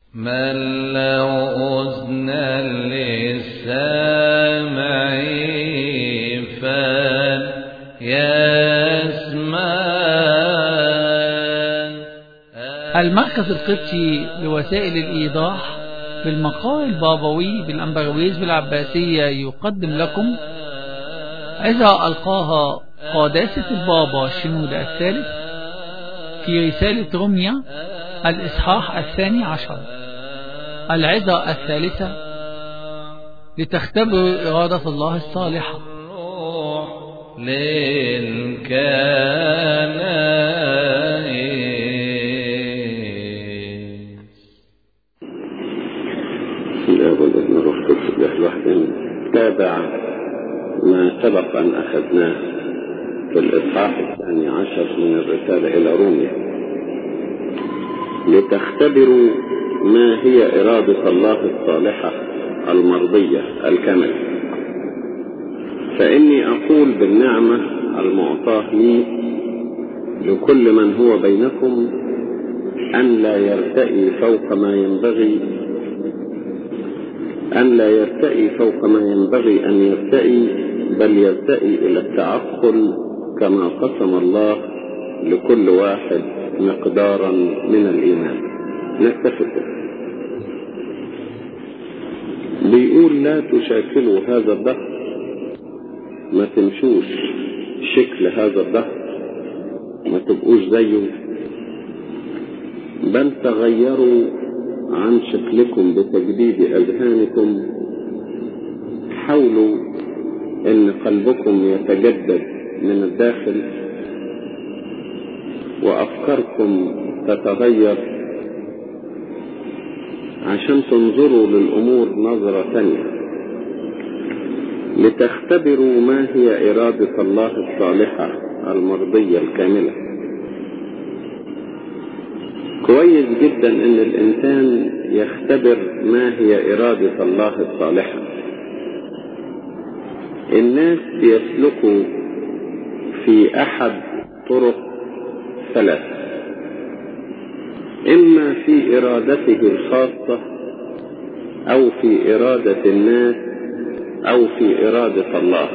من له أذنا للسامع فليسمع المركز القبطي لوسائل الإيضاح بالمقال البابوي بالأنبرويز بالعباسية يقدم لكم إذا ألقاها قداسة البابا شنودة الثالث في رسالة روميا الإصحاح الثاني عشر العظة الثالثة لتختبروا إرادة الله الصالحة للكنائس الاب والابن والروح القدس الاله الواحد تابع ما سبق ان اخذناه في الاصحاح الثاني عشر من الرساله الى روميا لتختبروا ما هي اراده الله الصالحه المرضيه الكامله فاني اقول بالنعمه المعطاه لي لكل من هو بينكم ان لا يرتئي فوق ما ينبغي أن لا يرتئي فوق ما ينبغي أن يرتئي بل يرتئي إلى التعقل كما قسم الله لكل واحد مقدارا من الإيمان نكتفي كده. بيقول لا تشاكلوا هذا الدهر ما تمشوش شكل هذا الدهر ما تبقوش زيه بل تغيروا عن شكلكم بتجديد أذهانكم حاولوا أن قلبكم يتجدد من الداخل وأفكاركم تتغير عشان تنظروا للأمور نظرة ثانية لتختبروا ما هي إرادة الله الصالحة المرضية الكاملة كويس جدا ان الانسان يختبر ما هي ارادة الله الصالحة الناس بيسلكوا في احد طرق ثلاث اما في ارادته الخاصة او في ارادة الناس او في ارادة الله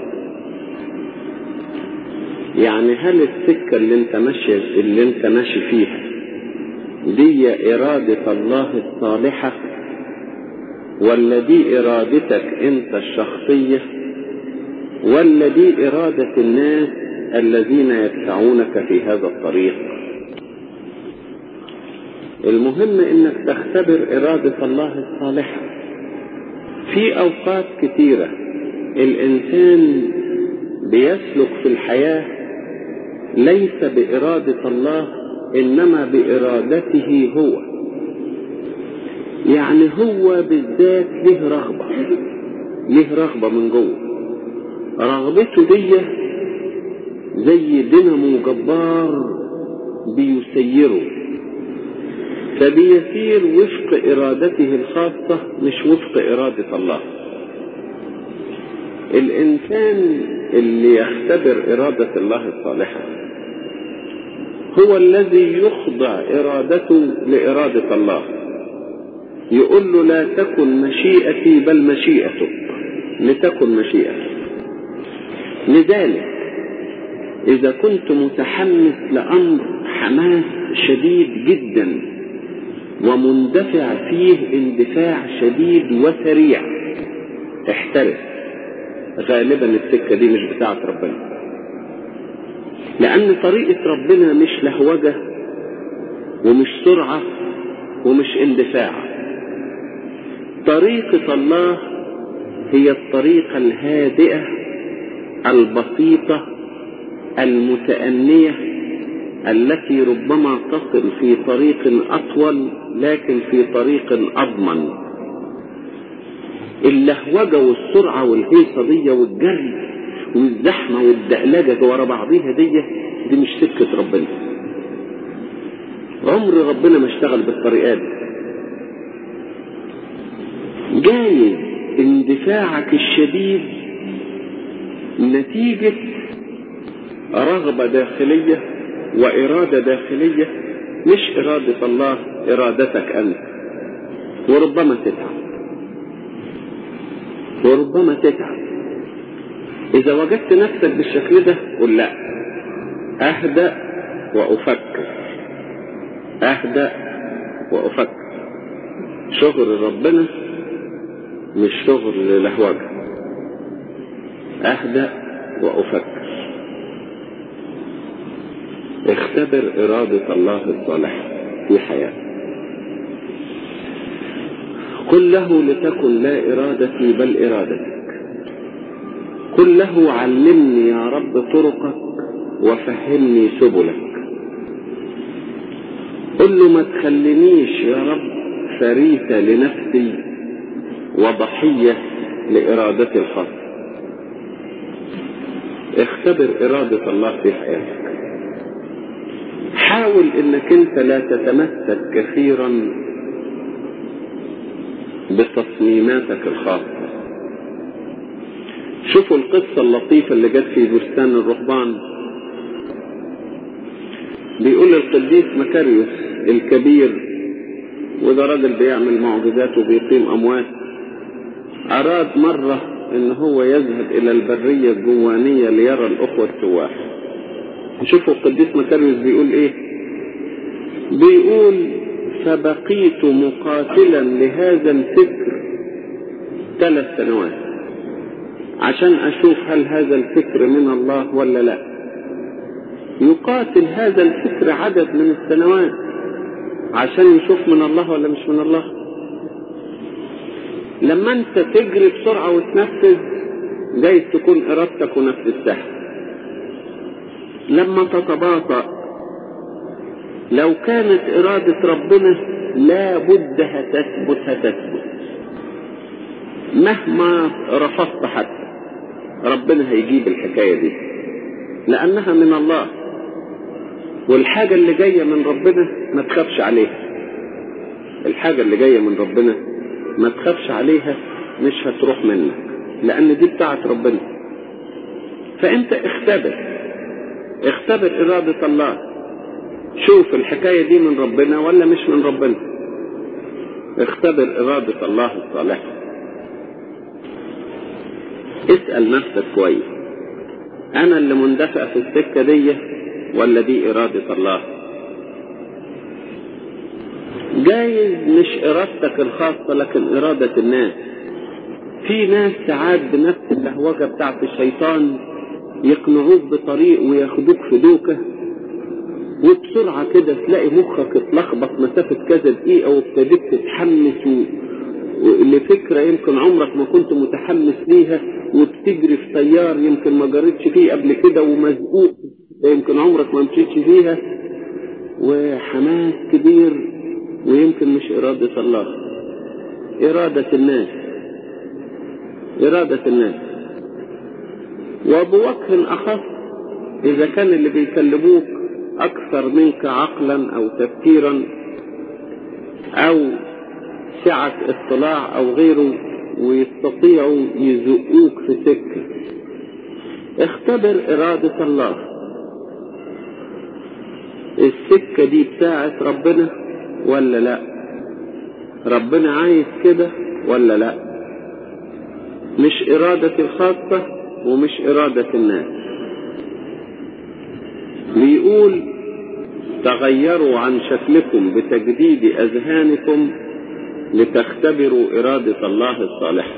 يعني هل السكة اللي انت ماشي اللي انت ماشي فيها دي إرادة الله الصالحة ولا دي إرادتك أنت الشخصية ولا دي إرادة الناس الذين يدفعونك في هذا الطريق المهم انك تختبر إرادة الله الصالحة في أوقات كثيرة الإنسان بيسلك في الحياة ليس بإرادة الله إنما بإرادته هو يعني هو بالذات له رغبة له رغبة من جوه رغبته دي زي دينامو جبار بيسيره فبيسير وفق إرادته الخاصة مش وفق إرادة الله الإنسان اللي يختبر إرادة الله الصالحة هو الذي يخضع إرادته لإرادة الله يقول له لا تكن مشيئتي بل مشيئتك لتكن مشيئتك لذلك إذا كنت متحمس لأمر حماس شديد جدا ومندفع فيه اندفاع شديد وسريع احترس غالبا السكة دي مش بتاعت ربنا لأن طريقة ربنا مش لهوجة ومش سرعة ومش اندفاع طريقة الله هي الطريقة الهادئة البسيطة المتأنية التي ربما تصل في طريق أطول لكن في طريق أضمن اللهوجة والسرعة والهيصة دي والجري والزحمة والدقلجة ورا بعضيها دي دي مش سكة ربنا عمر ربنا ما اشتغل بالطريقة دي جايز اندفاعك الشديد نتيجة رغبة داخلية وإرادة داخلية مش إرادة الله إرادتك أنت وربما تتعب وربما تتعب إذا وجدت نفسك بالشكل ده قل لا أهدأ وأفكر أهدأ وأفكر شغل ربنا مش شغل لهوجة أهدأ وأفكر اختبر إرادة الله الصالحة في حياتك قل له لتكن لا إرادتي بل إرادتك قل له علمني يا رب طرقك وفهمني سبلك قل له ما تخلينيش يا رب فريسة لنفسي وضحية لإرادتي الخاصة اختبر إرادة الله في حياتك حاول انك انت لا تتمسك كثيرا بتصميماتك الخاصة شوفوا القصة اللطيفة اللي جت في بستان الرهبان بيقول القديس مكاريوس الكبير وده راجل بيعمل معجزات وبيقيم أموات أراد مرة إن هو يذهب إلى البرية الجوانية ليرى الأخوة السواح شوفوا القديس مكاريوس بيقول إيه بيقول فبقيت مقاتلا لهذا الفكر ثلاث سنوات عشان أشوف هل هذا الفكر من الله ولا لا يقاتل هذا الفكر عدد من السنوات عشان يشوف من الله ولا مش من الله لما انت تجري بسرعة وتنفذ جايز تكون ارادتك ونفذتها لما تتباطأ لو كانت ارادة ربنا لا بد هتثبت هتثبت مهما رفضت حتى ربنا هيجيب الحكاية دي لأنها من الله والحاجة اللي جاية من ربنا ما تخافش عليها الحاجة اللي جاية من ربنا ما تخافش عليها مش هتروح منك لأن دي بتاعت ربنا فأنت اختبر اختبر إرادة الله شوف الحكاية دي من ربنا ولا مش من ربنا اختبر إرادة الله الصالحة اسأل نفسك كويس أنا اللي مندفع في السكة دي ولا دي إرادة الله جايز مش إرادتك الخاصة لكن إرادة الناس في ناس ساعات بنفس اللهوجة بتاعت الشيطان يقنعوك بطريق وياخدوك في دوكة وبسرعة كده تلاقي مخك اتلخبط مسافة كذا دقيقة وابتديت تتحمس و... لفكرة يمكن عمرك ما كنت متحمس ليها وبتجري في تيار يمكن ما جريتش فيه قبل كده ومزقوق يمكن عمرك ما مشيتش فيها وحماس كبير ويمكن مش إرادة الله إرادة الناس إرادة الناس وبوجه أخص إذا كان اللي بيكلموك أكثر منك عقلا أو تفكيرا أو سعة اطلاع أو غيره ويستطيعوا يزقوك في سكة اختبر إرادة الله السكة دي بتاعت ربنا ولا لا ربنا عايز كده ولا لا مش إرادة الخاصة ومش إرادة الناس بيقول تغيروا عن شكلكم بتجديد أذهانكم لتختبروا إرادة الله الصالحة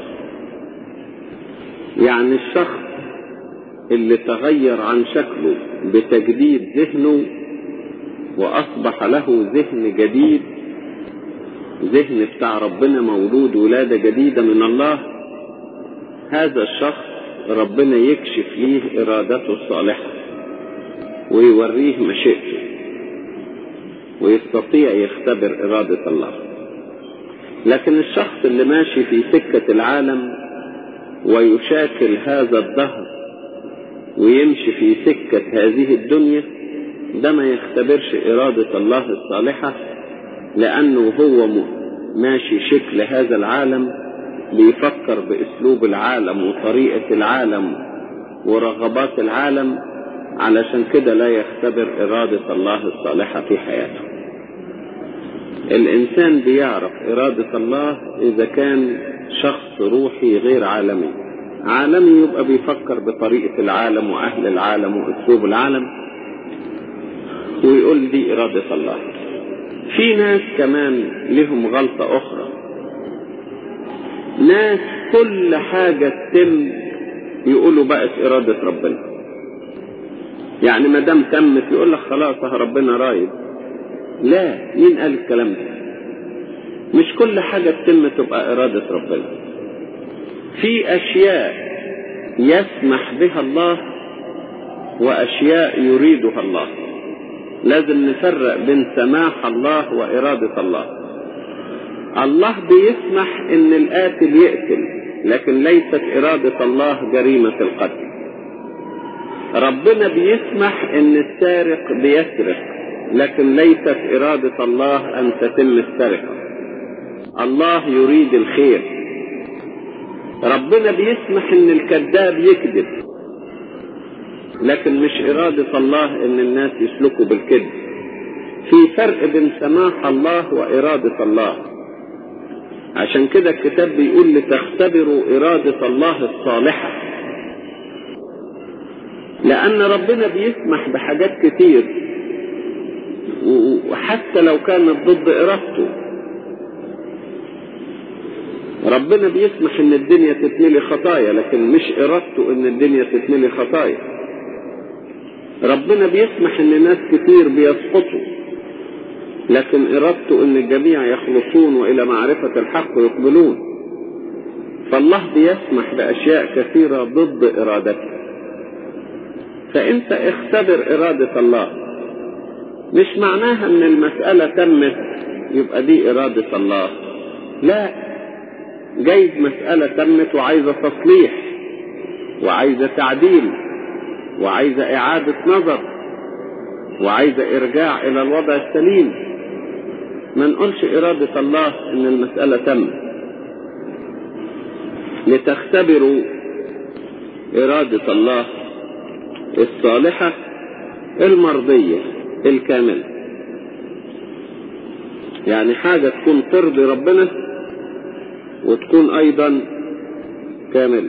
يعني الشخص اللي تغير عن شكله بتجديد ذهنه وأصبح له ذهن جديد ذهن بتاع ربنا مولود ولادة جديدة من الله هذا الشخص ربنا يكشف ليه إرادته الصالحة ويوريه مشيئته ويستطيع يختبر إرادة الله لكن الشخص اللي ماشي في سكة العالم ويشاكل هذا الدهر ويمشي في سكة هذه الدنيا ده ما يختبرش إرادة الله الصالحة لأنه هو ماشي شكل هذا العالم بيفكر بأسلوب العالم وطريقة العالم ورغبات العالم علشان كده لا يختبر إرادة الله الصالحة في حياته الإنسان بيعرف إرادة الله إذا كان شخص روحي غير عالمي عالمي يبقى بيفكر بطريقة العالم وأهل العالم وأسلوب العالم ويقول دي إرادة الله في ناس كمان لهم غلطة أخرى ناس كل حاجة تتم يقولوا بقت إرادة ربنا يعني ما دام تمت يقول لك خلاص ربنا رايد لا مين قال الكلام ده مش كل حاجة تتم تبقى إرادة ربنا في أشياء يسمح بها الله وأشياء يريدها الله لازم نفرق بين سماح الله وإرادة الله الله بيسمح ان القاتل يقتل لكن ليست إرادة الله جريمة القتل ربنا بيسمح ان السارق بيسرق لكن ليست إرادة الله أن تتم السرقة الله يريد الخير ربنا بيسمح ان الكذاب يكذب لكن مش إرادة الله ان الناس يسلكوا بالكذب في فرق بين سماح الله وإرادة الله عشان كده الكتاب بيقول لتختبروا إرادة الله الصالحة لأن ربنا بيسمح بحاجات كتير وحتى لو كانت ضد إرادته ربنا بيسمح ان الدنيا تتملي خطايا لكن مش ارادته ان الدنيا تتملي خطايا ربنا بيسمح ان ناس كتير بيسقطوا لكن ارادته ان الجميع يخلصون والى معرفة الحق يقبلون فالله بيسمح باشياء كثيرة ضد ارادته فانت اختبر ارادة الله مش معناها ان المسألة تمت يبقى دي ارادة الله لا جايز مسألة تمت وعايزة تصليح وعايزة تعديل وعايزة إعادة نظر وعايزة إرجاع إلى الوضع السليم ما نقولش إرادة الله إن المسألة تم لتختبروا إرادة الله الصالحة المرضية الكاملة يعني حاجة تكون ترضي ربنا وتكون ايضا كامل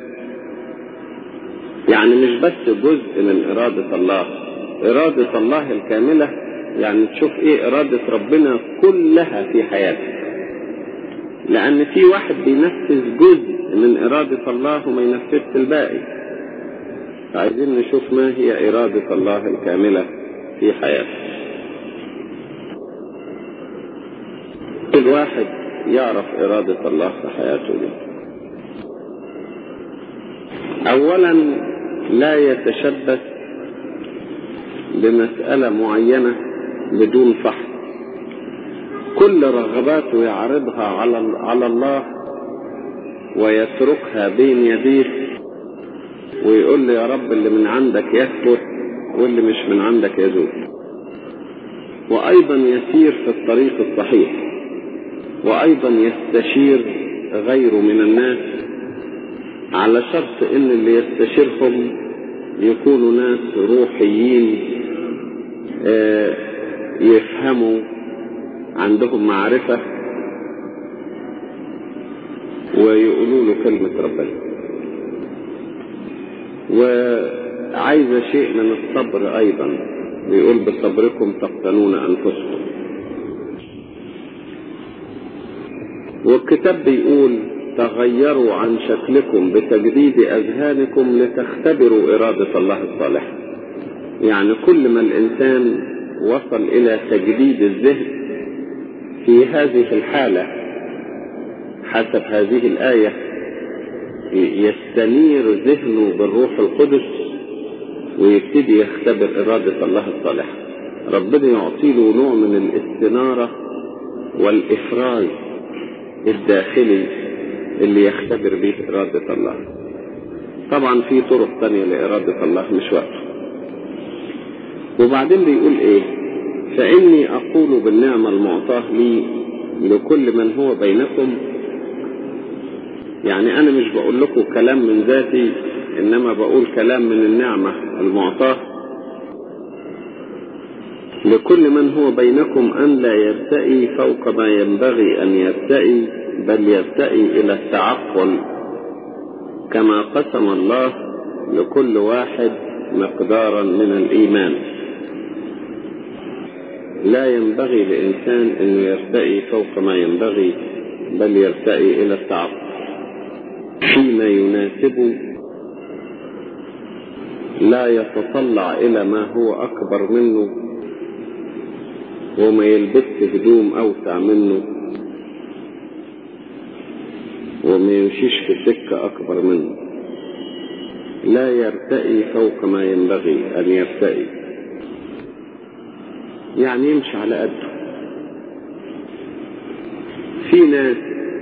يعني مش بس جزء من ارادة الله ارادة الله الكاملة يعني تشوف ايه ارادة ربنا كلها في حياتك لان في واحد بينفذ جزء من ارادة الله وما ينفذش الباقي فعايزين نشوف ما هي ارادة الله الكاملة في حياتك كل واحد يعرف إرادة الله في حياته دي أولا لا يتشبث بمسألة معينة بدون فحص كل رغباته يعرضها على على الله ويتركها بين يديه ويقول لي يا رب اللي من عندك يثبت واللي مش من عندك يزول وأيضا يسير في الطريق الصحيح وأيضا يستشير غيره من الناس على شرط ان اللي يستشيرهم يكونوا ناس روحيين يفهموا عندهم معرفة ويقولوا له كلمة ربنا وعايزة شيء من الصبر أيضا بيقول بصبركم تقتلون أنفسكم والكتاب بيقول تغيروا عن شكلكم بتجديد أذهانكم لتختبروا إرادة الله الصالحة يعني كل ما الإنسان وصل إلى تجديد الذهن في هذه الحالة حسب هذه الآية يستنير ذهنه بالروح القدس ويبتدي يختبر إرادة الله الصالحة ربنا يعطي له نوع من الاستنارة والإفراز الداخلي اللي يختبر به إرادة الله طبعا في طرق تانية لإرادة الله مش وقت وبعدين بيقول ايه فإني أقول بالنعمة المعطاة لي لكل من هو بينكم يعني أنا مش بقول لكم كلام من ذاتي إنما بقول كلام من النعمة المعطاة لكل من هو بينكم أن لا يرتئي فوق ما ينبغي أن يرتئي بل يرتئي إلى التعقل كما قسم الله لكل واحد مقدارا من الإيمان لا ينبغي لإنسان أن يرتئي فوق ما ينبغي بل يرتئي إلى التعقل فيما يناسبه لا يتطلع إلى ما هو أكبر منه وما يلبس هدوم أوسع منه وما يمشيش في سكة أكبر منه لا يرتئي فوق ما ينبغي أن يرتئي يعني يمشي على قده في ناس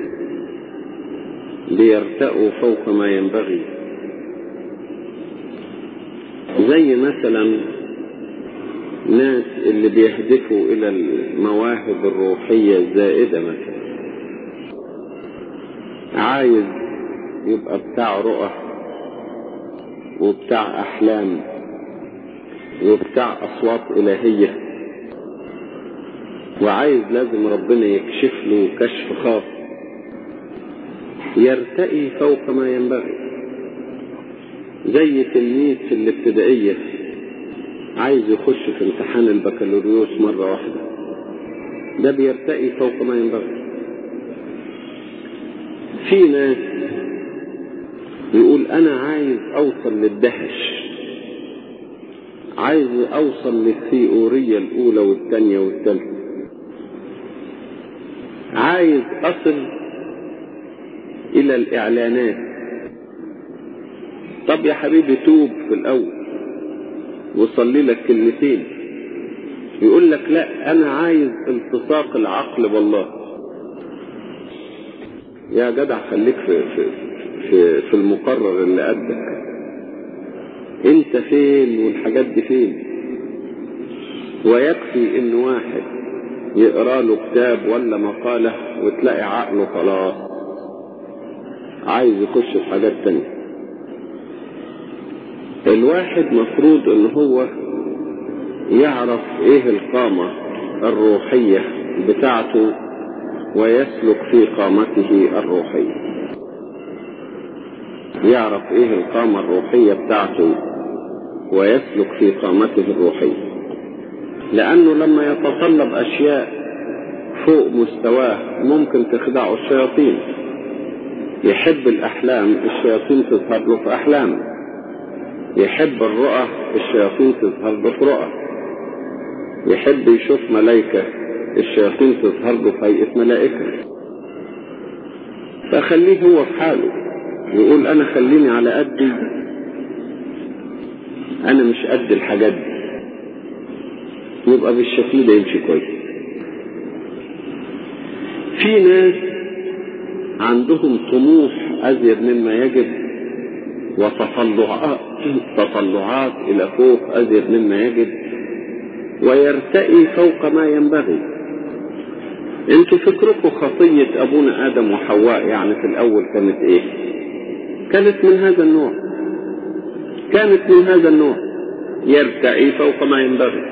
بيرتأوا فوق ما ينبغي زي مثلا ناس اللي بيهدفوا إلى المواهب الروحية الزائدة مثلا عايز يبقى بتاع رؤى وبتاع أحلام وبتاع أصوات إلهية وعايز لازم ربنا يكشف له كشف خاص يرتقي فوق ما ينبغي زي تلميذ في الابتدائية عايز يخش في امتحان البكالوريوس مرة واحدة ده بيرتقي فوق ما ينبغي في ناس يقول انا عايز اوصل للدهش عايز اوصل للثيورية الاولى والثانية والثالثة عايز اصل الى الاعلانات طب يا حبيبي توب في الاول وصلي لك كلمتين يقول لك لا انا عايز التصاق العقل بالله يا جدع خليك في, في, في, في المقرر اللي قدك انت فين والحاجات دي فين ويكفي ان واحد يقرا له كتاب ولا مقالة وتلاقي عقله خلاص عايز يخش في حاجات تانية الواحد مفروض ان هو يعرف ايه القامة الروحية بتاعته ويسلك في قامته الروحية يعرف ايه القامة الروحية بتاعته ويسلك في قامته الروحية لانه لما يتطلب اشياء فوق مستواه ممكن تخدعه الشياطين يحب الاحلام الشياطين تظهر له في احلام يحب الرؤى الشياطين تظهر له في رؤى يحب يشوف ملائكة الشياطين تظهر له في هيئة ملائكة فخليه هو في حاله يقول انا خليني على قدي انا مش قد الحاجات دي يبقى بالشكل ده يمشي كويس في ناس عندهم طموح ازيد مما يجب وتطلعات تطلعات الى فوق ازيد مما يجب ويرتقي فوق ما ينبغي انتوا فكركم خطية ابونا ادم وحواء يعني في الاول كانت ايه كانت من هذا النوع كانت من هذا النوع يرتقي فوق ما ينبغي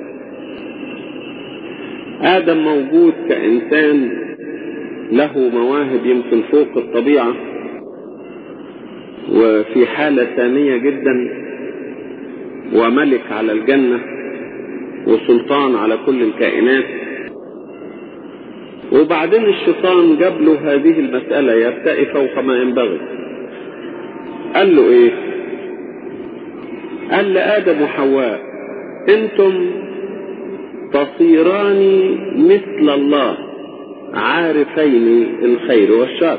آدم موجود كإنسان له مواهب يمكن فوق الطبيعة وفي حالة ثانية جدا وملك على الجنة وسلطان على كل الكائنات وبعدين الشيطان جاب له هذه المسألة يرتقي فوق ما ينبغي قال له ايه قال لآدم وحواء انتم تصيران مثل الله عارفين الخير والشر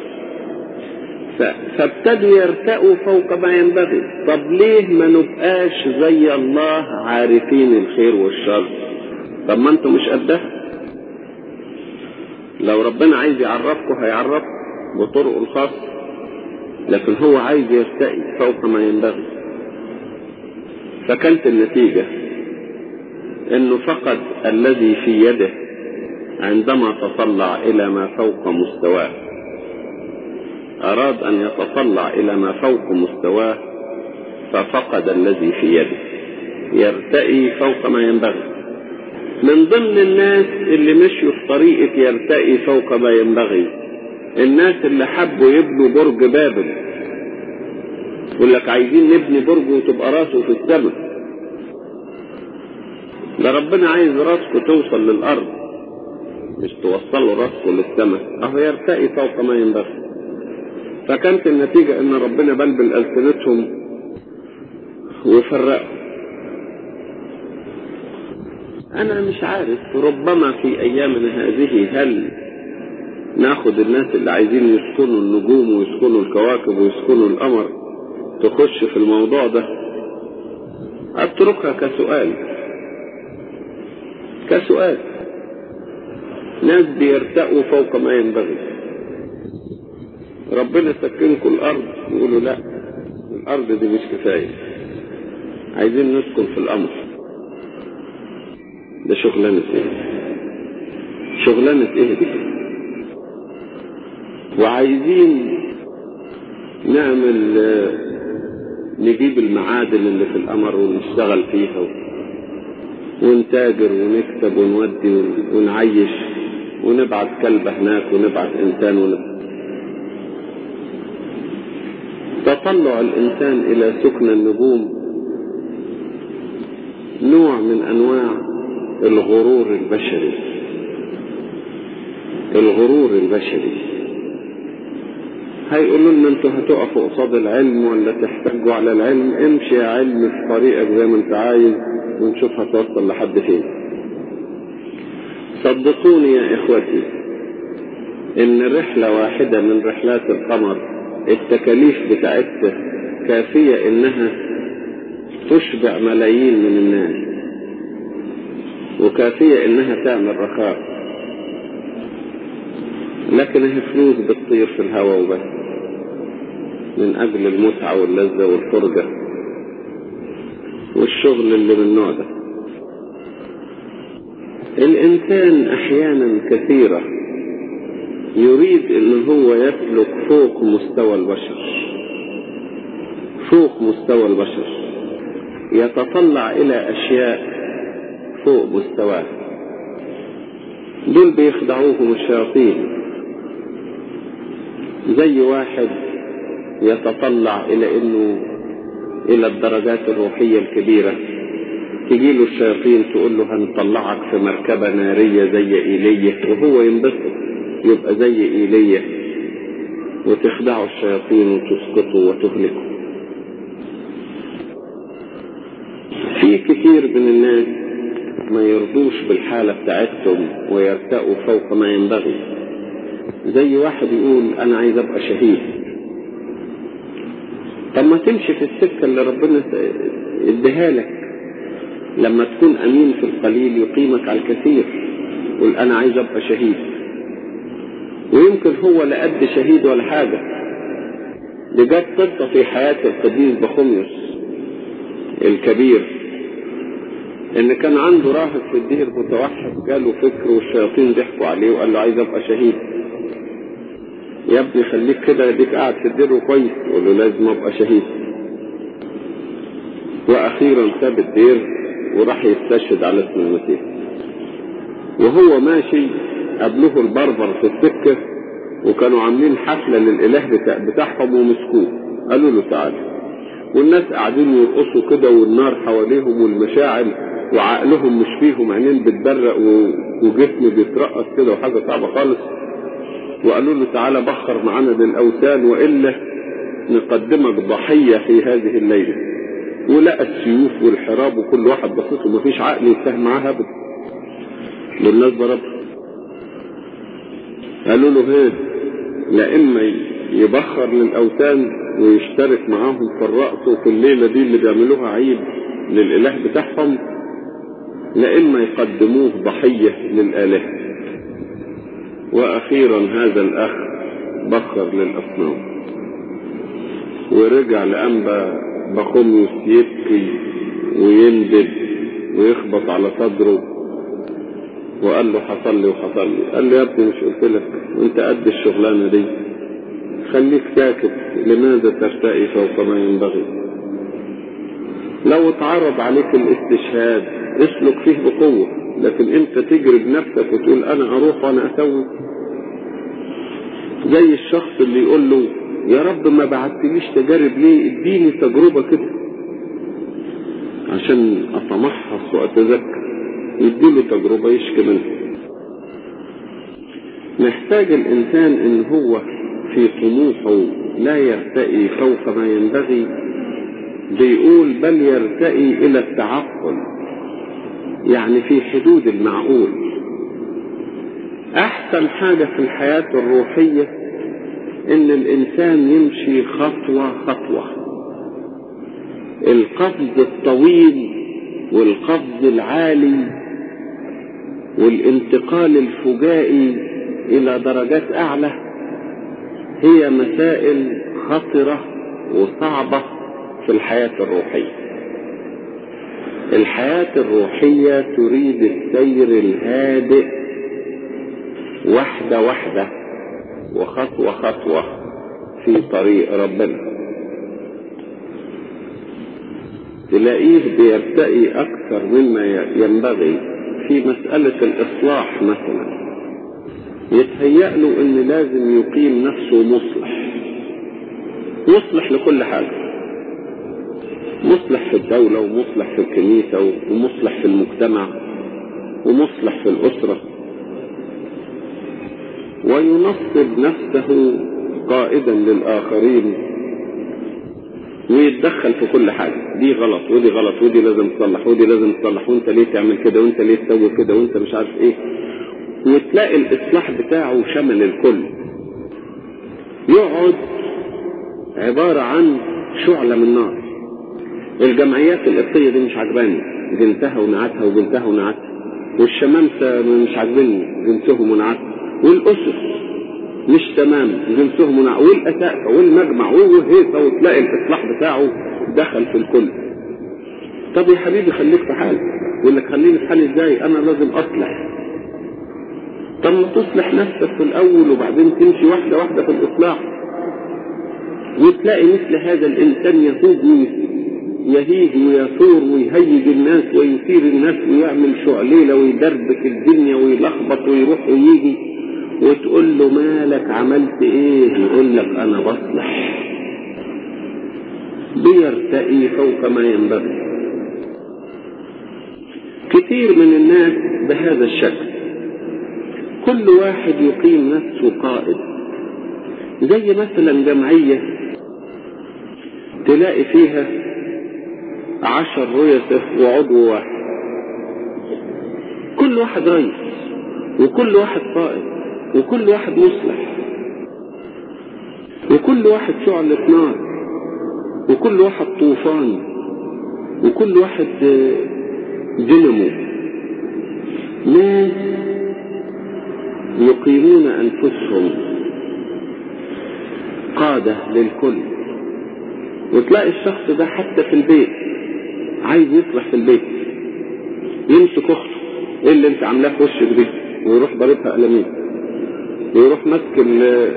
فابتدوا يرتقوا فوق ما ينبغي طب ليه ما نبقاش زي الله عارفين الخير والشر طب ما انتم مش قدها لو ربنا عايز يعرفكم هيعرفكم بطرقه الخاصة لكن هو عايز يرتقي فوق ما ينبغي فكانت النتيجة انه فقد الذي في يده عندما تطلع الى ما فوق مستواه اراد ان يتطلع الى ما فوق مستواه ففقد الذي في يده يرتقي فوق ما ينبغي من ضمن الناس اللي مشوا في طريقة يرتقي فوق ما ينبغي الناس اللي حبوا يبنوا برج بابل يقول لك عايزين نبني برج وتبقى راسه في السماء ده ربنا عايز راسكم توصل للأرض مش توصلوا راسكم للسماء أهو يرتقي فوق ما ينبغي فكانت النتيجة إن ربنا بلبل ألسنتهم ويفرقوا أنا مش عارف ربما في أيامنا هذه هل ناخد الناس اللي عايزين يسكنوا النجوم ويسكنوا الكواكب ويسكنوا القمر تخش في الموضوع ده أتركها كسؤال كسؤال ناس بيرتقوا فوق ما ينبغي ربنا سكنكم الأرض يقولوا لا الأرض دي مش كفاية عايزين نسكن في القمر ده شغلانة ايه شغلانة ايه دي وعايزين نعمل نجيب المعادن اللي في القمر ونشتغل فيها ونتاجر ونكسب ونودي ونعيش ونبعت كلب هناك ونبعت انسان ونبعت تطلع الانسان الى سكن النجوم نوع من انواع الغرور البشري الغرور البشري هيقولوا لنا انتوا هتقفوا قصاد العلم ولا تحتاجوا على العلم امشي يا علم في طريقك زي ما انت عايز ونشوف هتوصل لحد فين صدقوني يا اخوتي ان رحلة واحدة من رحلات القمر التكاليف بتاعتها كافية انها تشبع ملايين من الناس وكافية انها تعمل رخاء لكن هي فلوس بتطير في الهواء وبس من اجل المتعة واللذة والفرجة والشغل اللي من النوع ده الانسان احيانا كثيرة يريد ان هو يسلك فوق مستوى البشر فوق مستوى البشر يتطلع الى اشياء فوق مستواه دول بيخدعوهم الشياطين زي واحد يتطلع الى انه الى الدرجات الروحية الكبيرة تجيله الشياطين تقول له هنطلعك في مركبة نارية زي ايلية وهو ينبسط يبقى زي ايلية وتخدعه الشياطين وتسقطه وتهلكه في كثير من الناس ما يرضوش بالحالة بتاعتهم ويرتقوا فوق ما ينبغي زي واحد يقول انا عايز ابقى شهيد طب ما تمشي في السكة اللي ربنا اديها لك لما تكون امين في القليل يقيمك على الكثير قول انا عايز ابقى شهيد ويمكن هو لا قد شهيد ولا حاجة دي جت قصة في حياة القديس بخوميوس الكبير ان كان عنده راهب في الدير متوحد جاله فكر والشياطين ضحكوا عليه وقال له عايز ابقى شهيد يا ابني خليك كده اديك قاعد في الدير كويس يقول له لازم ابقى شهيد واخيرا ساب الدير وراح يستشهد على اسم المسيح وهو ماشي قابله البربر في السكة وكانوا عاملين حفلة للإله بتاع بتاعهم ومسكوه قالوا له تعالى والناس قاعدين يرقصوا كده والنار حواليهم والمشاعل وعقلهم مش فيهم عينين بتبرق وجسم بيترقص كده وحاجة صعبة خالص وقالوا له تعالى بخر معانا للأوثان وإلا نقدمك ضحية في هذه الليلة ولقى السيوف والحراب وكل واحد بصيص ومفيش عقل يتهم معاها ابدا والناس ضربها قالوا له ايه لا اما يبخر للاوثان ويشترك معاهم في الرقص وفي الليلة دي اللي بيعملوها عيب للاله بتاعهم لا اما يقدموه ضحية للالهة واخيرا هذا الاخ بخر للاصنام ورجع لانبا بخميس يبكي ويندب ويخبط على صدره وقال له حصل لي وحصل لي قال له يا ابني مش قلت لك وانت قد الشغلانه دي خليك ساكت لماذا ترتقي فوق ما ينبغي لو اتعرض عليك الاستشهاد اسلك فيه بقوة لكن انت تجري بنفسك وتقول انا اروح وانا اسوي زي الشخص اللي يقول له يا رب ما بعتليش تجارب ليه اديني تجربة كده عشان اتمحص واتذكر يديله تجربة يشكي منها محتاج الانسان ان هو في طموحه لا يرتقي فوق ما ينبغي بيقول بل يرتقي الى التعقل يعني في حدود المعقول احسن حاجة في الحياة الروحية ان الانسان يمشي خطوة خطوة القفز الطويل والقفز العالي والانتقال الفجائي الى درجات اعلى هي مسائل خطرة وصعبة في الحياة الروحية الحياة الروحية تريد السير الهادئ واحدة واحدة وخطوة خطوة في طريق ربنا تلاقيه بيرتقي أكثر مما ينبغي في مسألة الإصلاح مثلا يتهيأ له إن لازم يقيم نفسه مصلح مصلح لكل حاجة مصلح في الدولة ومصلح في الكنيسة ومصلح في المجتمع ومصلح في الأسرة وينصب نفسه قائدا للآخرين ويتدخل في كل حاجة دي غلط ودي غلط ودي لازم تصلح ودي لازم تصلح وانت ليه تعمل كده وانت ليه تسوي كده وانت مش عارف ايه وتلاقي الإصلاح بتاعه شمل الكل يقعد عبارة عن شعلة من نار الجمعيات القبطية دي مش عجباني جنتها ونعتها وجنتها ونعتها والشمامسة مش عاجبني جنسهم ونعتها والأسس مش تمام جنسهم ونعتها والأساقفة والمجمع والهيصة وتلاقي الإصلاح بتاعه دخل في الكل طب يا حبيبي خليك في حالك يقول لك خليني في حالي ازاي انا لازم اصلح طب ما تصلح نفسك في الاول وبعدين تمشي واحدة واحدة في الاصلاح وتلاقي مثل هذا الانسان يهوج يهيج ويثور ويهيج الناس ويثير الناس ويعمل شعليلة ويدربك الدنيا ويلخبط ويروح ويجي وتقول له مالك عملت ايه يقول لك انا بصلح بيرتقي فوق ما ينبغي كثير من الناس بهذا الشكل كل واحد يقيم نفسه قائد زي مثلا جمعية تلاقي فيها عشر رؤساء وعضو واحد كل واحد رئيس وكل واحد قائد وكل واحد مصلح وكل واحد شعلة نار وكل واحد طوفان وكل واحد دينامو ناس يقيمون أنفسهم قادة للكل وتلاقي الشخص ده حتى في البيت عايز يصلح في البيت يمسك اخته ايه اللي انت عاملاه في وشك دي ويروح ضاربها قلمين ويروح ماسك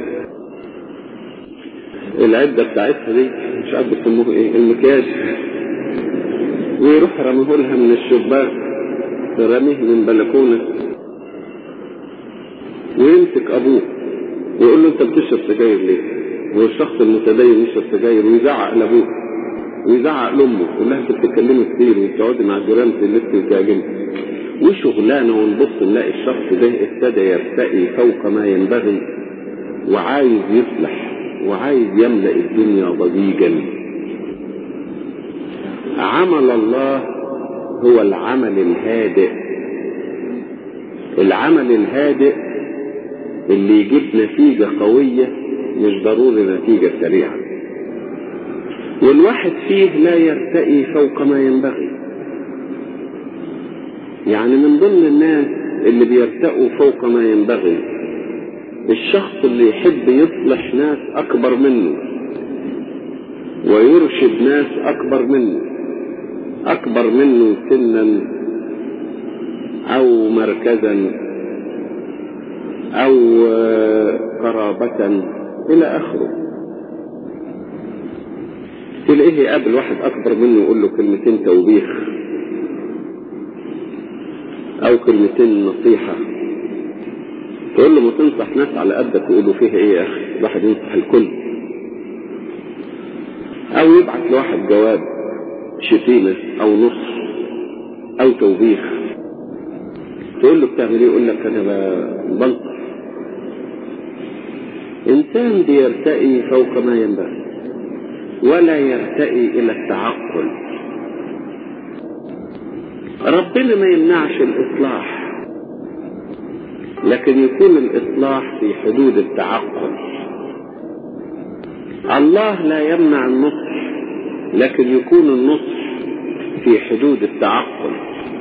العدة بتاعتها دي مش عارف بيسموه ايه المكياج ويروح رميه لها من الشباك رميه من بلكونة ويمسك ابوه ويقول له انت بتشرب سجاير ليه والشخص المتدين يشرب سجاير ويزعق لابوه ويزعق لامه يقول لها انت بتتكلمي كتير وتقعدي مع الجيران تلفي وتعجبي وشغلانه ونبص نلاقي الشخص ده ابتدى يرتقي فوق ما ينبغي وعايز يصلح وعايز يملأ الدنيا ضجيجا عمل الله هو العمل الهادئ العمل الهادئ اللي يجيب نتيجة قوية مش ضروري نتيجة سريعة والواحد فيه لا يرتقي فوق ما ينبغي يعني من ضمن الناس اللي بيرتقوا فوق ما ينبغي الشخص اللي يحب يصلح ناس أكبر منه ويرشد ناس أكبر منه أكبر منه سنا أو مركزا أو قرابة إلى آخره تلاقيه يقابل واحد أكبر منه يقول له كلمتين توبيخ او كلمتين نصيحة تقول له ما تنصح ناس على قدك ويقولوا فيها ايه يا اخي الواحد ينصح الكل او يبعت لواحد جواب شتيمة او نصح او توبيخ تقول له بتعمل ايه يقول لك انا بنصح انسان بيرتقي فوق ما ينبغي ولا يرتقي الى التعقل ربنا ما يمنعش الاصلاح لكن يكون الاصلاح في حدود التعقل الله لا يمنع النصح لكن يكون النصح في حدود التعقل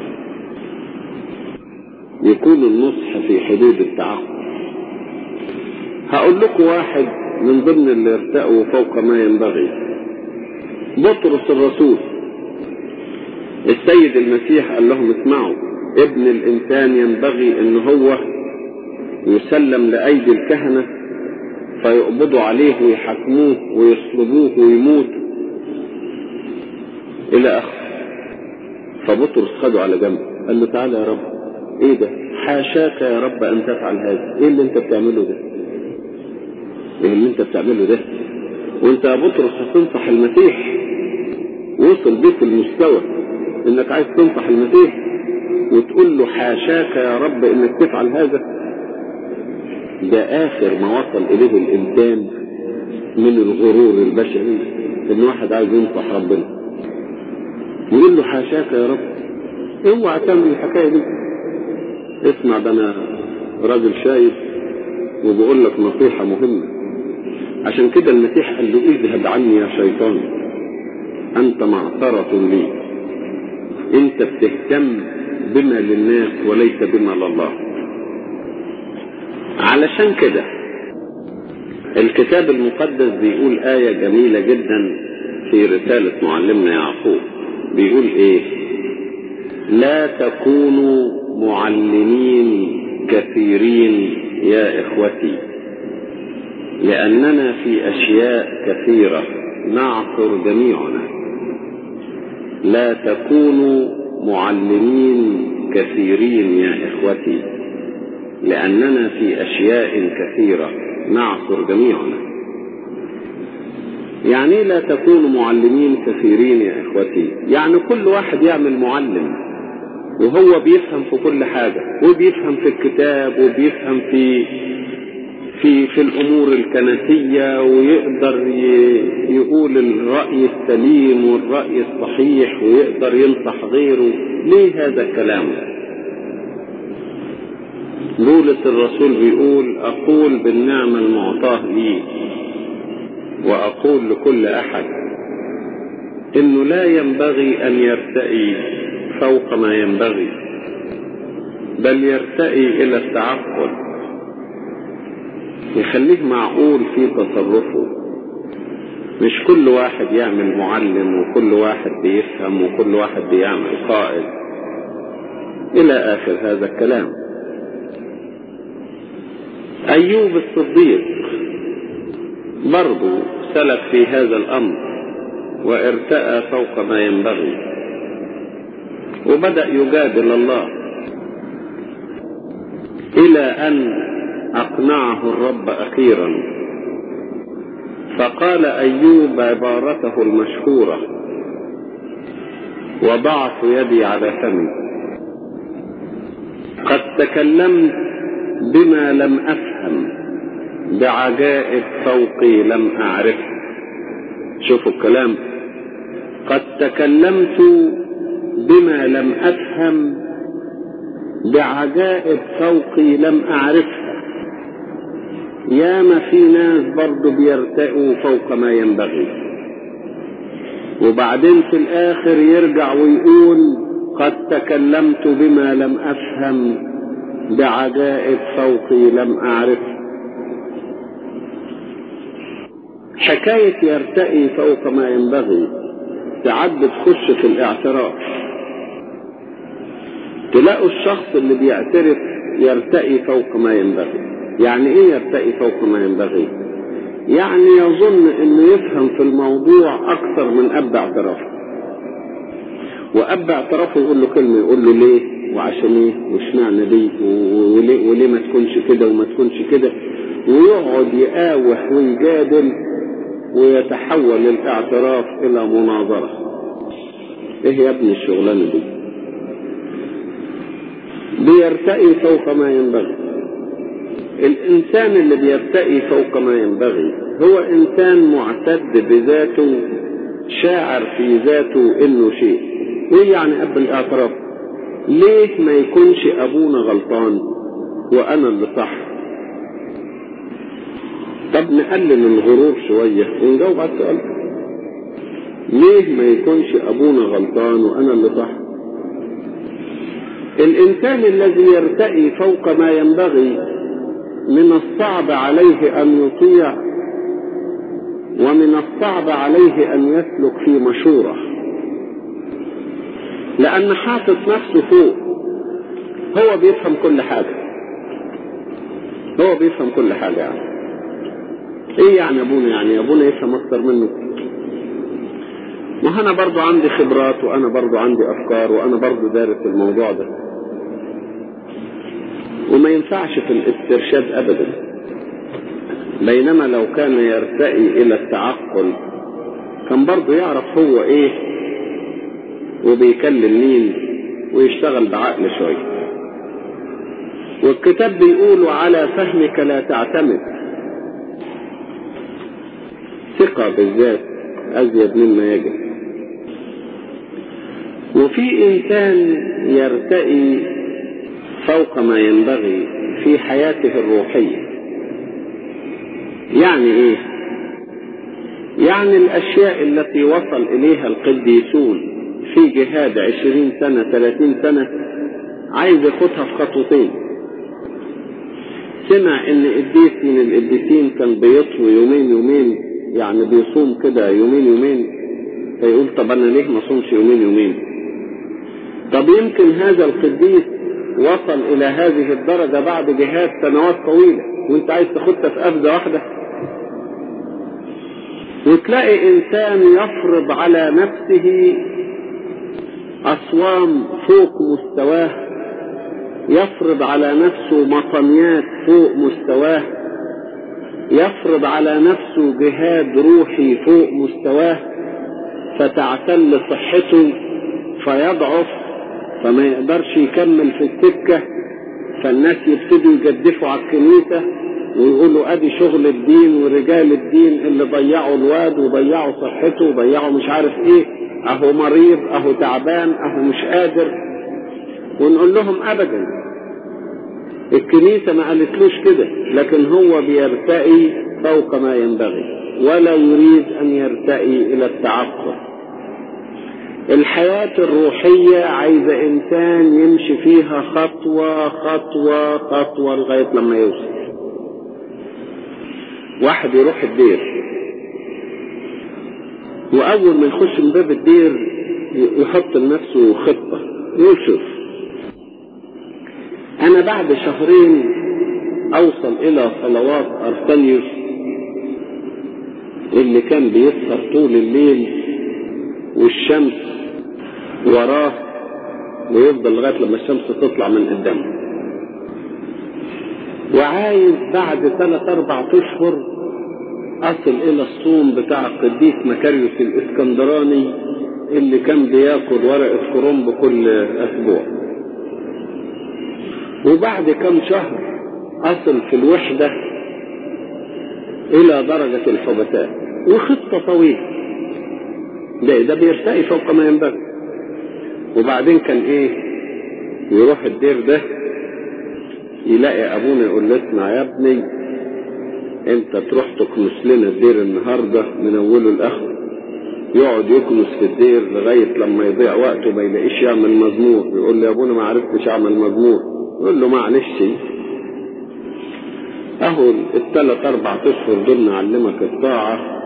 يكون النصح في حدود التعقل هقول لكم واحد من ضمن اللي ارتقوا فوق ما ينبغي بطرس الرسول السيد المسيح قال لهم اسمعوا ابن الانسان ينبغي ان هو يسلم لايدي الكهنه فيقبضوا عليه ويحاكموه ويصلبوه ويموت الى اخره فبطرس خده على جنب قال له تعالى يا رب ايه ده حاشاك يا رب ان تفعل هذا ايه اللي انت بتعمله ده ايه اللي انت بتعمله ده وانت يا بطرس هتنصح المسيح وصل بيك المستوى انك عايز تنصح المسيح وتقول له حاشاك يا رب انك تفعل هذا ده اخر ما وصل اليه الانسان من الغرور البشري ان واحد عايز ينصح ربنا يقول له حاشاك يا رب اوعى تعمل الحكايه دي اسمع ده انا راجل شايف وبقول لك نصيحه مهمه عشان كده المسيح قال له اذهب عني يا شيطان انت معصره لي انت بتهتم بما للناس وليس بما لله علشان كده الكتاب المقدس بيقول آية جميلة جدا في رسالة معلمنا يعقوب بيقول ايه لا تكونوا معلمين كثيرين يا اخوتي لاننا في اشياء كثيرة نعثر جميعنا لا تكونوا معلمين كثيرين يا اخوتي لاننا في اشياء كثيرة نعثر جميعنا يعني لا تكونوا معلمين كثيرين يا اخوتي يعني كل واحد يعمل معلم وهو بيفهم في كل حاجة وبيفهم في الكتاب وبيفهم في في في الامور الكنسية ويقدر يقول الرأي السليم والرأي الصحيح ويقدر ينصح غيره ليه هذا الكلام بولس الرسول بيقول اقول بالنعمة المعطاة لي واقول لكل احد انه لا ينبغي ان يرتئي فوق ما ينبغي بل يرتئي الى التعقل يخليه معقول في تصرفه مش كل واحد يعمل معلم وكل واحد بيفهم وكل واحد بيعمل قائد الى اخر هذا الكلام ايوب الصديق برضه سلك في هذا الامر وارتأى فوق ما ينبغي وبدأ يجادل الله إلى أن أقنعه الرب أخيرا فقال أيوب عبارته المشهورة وضعت يدي على فمي قد تكلمت بما لم أفهم بعجائب فوقي لم أعرفه شوفوا الكلام قد تكلمت بما لم أفهم بعجائب فوقي لم أعرفها ياما في ناس برضو بيرتئوا فوق ما ينبغي وبعدين في الآخر يرجع ويقول قد تكلمت بما لم أفهم بعجائب فوقي لم أعرفها حكاية يرتئي فوق ما ينبغي ساعات بتخش في الاعتراف تلاقوا الشخص اللي بيعترف يرتقي فوق ما ينبغي يعني ايه يرتقي فوق ما ينبغي يعني يظن انه يفهم في الموضوع اكثر من اب اعترافه واب اعترافه يقول له كلمه يقول له ليه وعشان ايه واشمعنى دي وليه, وليه ما تكونش كده وما تكونش كده ويقعد يقاوح ويجادل ويتحول الاعتراف الى مناظرة ايه يا ابني الشغلانة دي بيرتقي فوق ما ينبغي الانسان اللي بيرتقي فوق ما ينبغي هو انسان معتد بذاته شاعر في ذاته انه شيء ايه يعني اب الاعتراف ليه ما يكونش ابونا غلطان وانا اللي صح طب نقلل الغرور شوية ونجاوب على السؤال ليه ما يكونش ابونا غلطان وانا اللي صح الانسان الذي يرتقي فوق ما ينبغي من الصعب عليه ان يطيع ومن الصعب عليه ان يسلك في مشوره لان حاطط نفسه فوق هو بيفهم كل حاجه هو بيفهم كل حاجه يعني ايه يعني ابونا يعني ابونا يفهم اكتر منه ما انا برضو عندي خبرات وانا برضو عندي افكار وانا برضو دارس الموضوع ده وما ينفعش في الاسترشاد ابدا بينما لو كان يرتقي الى التعقل كان برضو يعرف هو ايه وبيكلم مين ويشتغل بعقل شوية والكتاب بيقول على فهمك لا تعتمد ثقة بالذات أزيد مما يجب وفي إنسان يرتقي فوق ما ينبغي في حياته الروحية يعني إيه؟ يعني الأشياء التي وصل إليها القديسون في جهاد عشرين سنة ثلاثين سنة عايز ياخدها في خطوتين سمع ان قديس من القديسين كان بيطوي يومين يومين يعني بيصوم كده يومين يومين فيقول طب انا ليه ما صومش يومين يومين طب يمكن هذا القديس وصل الى هذه الدرجة بعد جهاد سنوات طويلة وانت عايز تاخدها في قفزة واحدة وتلاقي انسان يفرض على نفسه اصوام فوق مستواه يفرض على نفسه مطنيات فوق مستواه يفرض على نفسه جهاد روحي فوق مستواه فتعتل صحته فيضعف فما يقدرش يكمل في السكة فالناس يبتدوا يجدفوا على الكنيسة ويقولوا ادي شغل الدين ورجال الدين اللي ضيعوا الواد وضيعوا صحته وضيعوا مش عارف ايه اهو مريض اهو تعبان اهو مش قادر ونقول لهم ابدا الكنيسة ما قالتلوش كده لكن هو بيرتقي فوق ما ينبغي ولا يريد ان يرتقي الى التعقل الحياة الروحية عايزة انسان يمشي فيها خطوة خطوة خطوة لغاية لما يوصل واحد يروح الدير واول ما يخش من باب الدير يحط لنفسه خطة يوسف انا بعد شهرين اوصل الى صلوات ارسنيوس اللي كان بيسهر طول الليل والشمس وراه ويفضل لغاية لما الشمس تطلع من قدامه وعايز بعد ثلاث اربع اشهر اصل الى الصوم بتاع القديس مكاريوس الاسكندراني اللي كان بياكل ورقة كرنب كل اسبوع وبعد كم شهر اصل في الوحدة الى درجة الحبساء وخطة طويلة ده ده بيرتقي فوق ما ينبغي وبعدين كان ايه يروح الدير ده يلاقي ابونا يقول له اسمع يا ابني انت تروح تكنس لنا الدير النهارده من اوله لاخره يقعد يكنس في الدير لغايه لما يضيع وقته ما يلاقيش يعمل مزمور يقول له يا ابونا ما عرفتش اعمل مزمور يقول له معلش اهو الثلاث اربع اشهر دول نعلمك الطاعه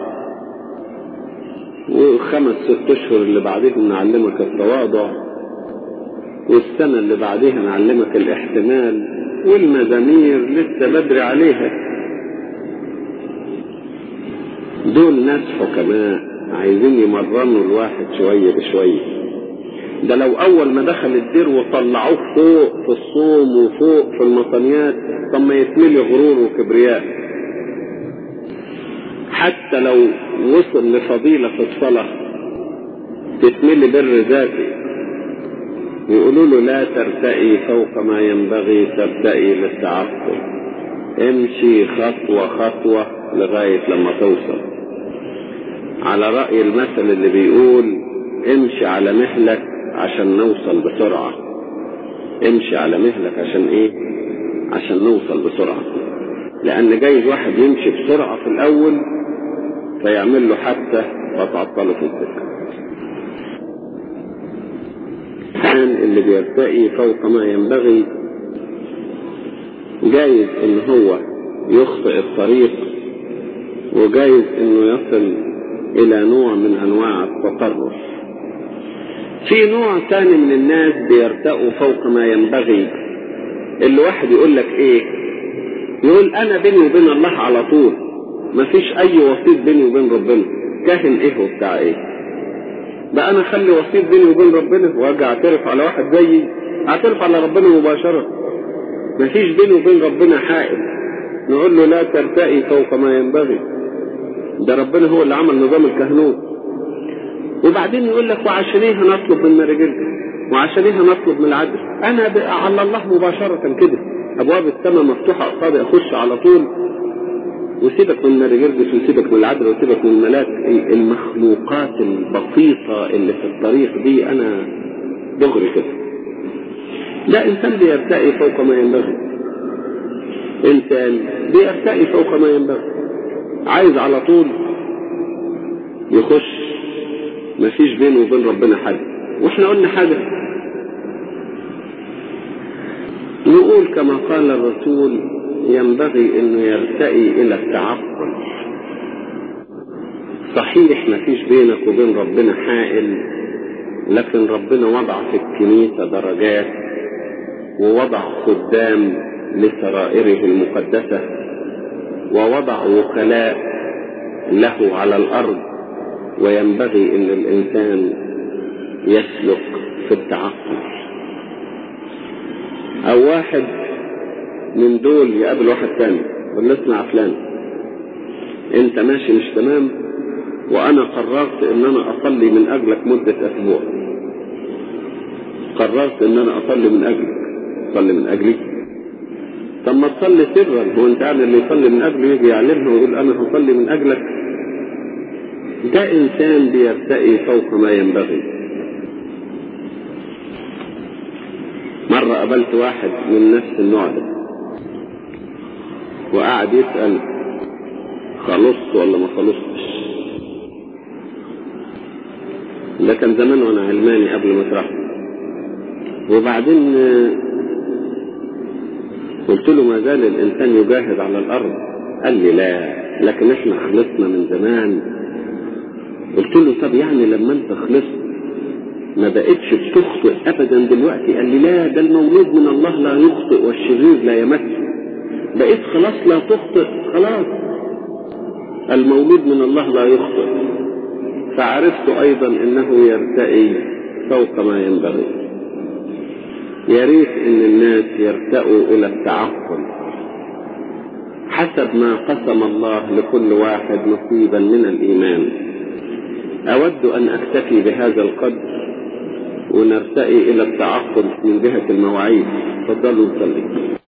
وخمس ست اشهر اللي بعدهم نعلمك التواضع والسنه اللي بعدها نعلمك الاحتمال والمزامير لسه بدري عليها دول ناس حكماء عايزين يمرنوا الواحد شوية بشوية ده لو اول ما دخل الدير وطلعوه فوق في الصوم وفوق في المطنيات طب ما يتملي غرور وكبرياء حتى لو وصل لفضيلة في الصلاة تتملي بر ذاتي يقولوا له لا ترتقي فوق ما ينبغي ترتقي للتعقل امشي خطوة خطوة لغاية لما توصل على رأي المثل اللي بيقول امشي على مهلك عشان نوصل بسرعة امشي على مهلك عشان ايه عشان نوصل بسرعة لان جايز واحد يمشي بسرعة في الاول فيعمل له حتى وتعطله في السكة كان اللي بيرتقي فوق ما ينبغي جايز ان هو يخطئ الطريق وجايز انه يصل الى نوع من انواع التطرف في نوع تاني من الناس بيرتقوا فوق ما ينبغي اللي واحد يقول لك ايه يقول انا بيني وبين الله على طول مفيش اي وسيط بيني وبين ربنا كاهن ايه وبتاع ايه بقى انا اخلي وسيط بيني وبين ربنا واجي اعترف على واحد زيي اعترف على ربنا مباشرة مفيش بيني وبين ربنا حائل نقول له لا ترتقي فوق ما ينبغي ده ربنا هو اللي عمل نظام الكهنوت وبعدين يقول لك وعشان ايه هنطلب من مرجلته وعشان ايه هنطلب من العدل انا بقى على الله مباشرة كده ابواب السماء مفتوحة قصادي اخش على طول وسيبك من مرجلجس وسيبك من العدل وسيبك من الملاك المخلوقات البسيطة اللي في الطريق دي انا دغري كده لا انسان بيرتقي فوق ما ينبغي انسان بيرتقي فوق ما ينبغي عايز على طول يخش مفيش بينه وبين ربنا حاجة واحنا قلنا حاجة نقول كما قال الرسول ينبغي انه يرتقي الى التعقل صحيح مفيش بينك وبين ربنا حائل لكن ربنا وضع في الكنيسة درجات ووضع خدام لسرائره المقدسة ووضع وكلاء له على الأرض وينبغي ان الانسان يسلك في التعقل او واحد من دول يقابل واحد تاني يقول له اسمع فلان انت ماشي مش تمام وانا قررت ان انا اصلي من اجلك مدة اسبوع قررت ان انا اصلي من اجلك تصلي من اجلي طب ما تصلي سرا هو انت يعني اللي يصلي من اجله يجي يعلمها ويقول انا هصلي من اجلك ده انسان بيرتقي فوق ما ينبغي مرة قابلت واحد من نفس النوع ده وقعد يسأل خلصت ولا ما خلصتش ده كان زمان وانا علماني قبل ما اترحم وبعدين قلت له ما زال الانسان يجاهد على الارض قال لي لا لكن احنا خلصنا من زمان قلت له طب يعني لما انت خلصت ما بقتش بتخطئ ابدا دلوقتي قال لي لا ده المولود من الله لا يخطئ والشرير لا يمس بقيت خلاص لا تخطئ خلاص المولود من الله لا يخطئ فعرفت ايضا انه يرتقي فوق ما ينبغي يا ريت ان الناس يرتقوا الى التعقل حسب ما قسم الله لكل واحد نصيبا من الايمان اود ان اكتفي بهذا القدر ونرتقي الى التعقل من جهة المواعيد تفضلوا نصلي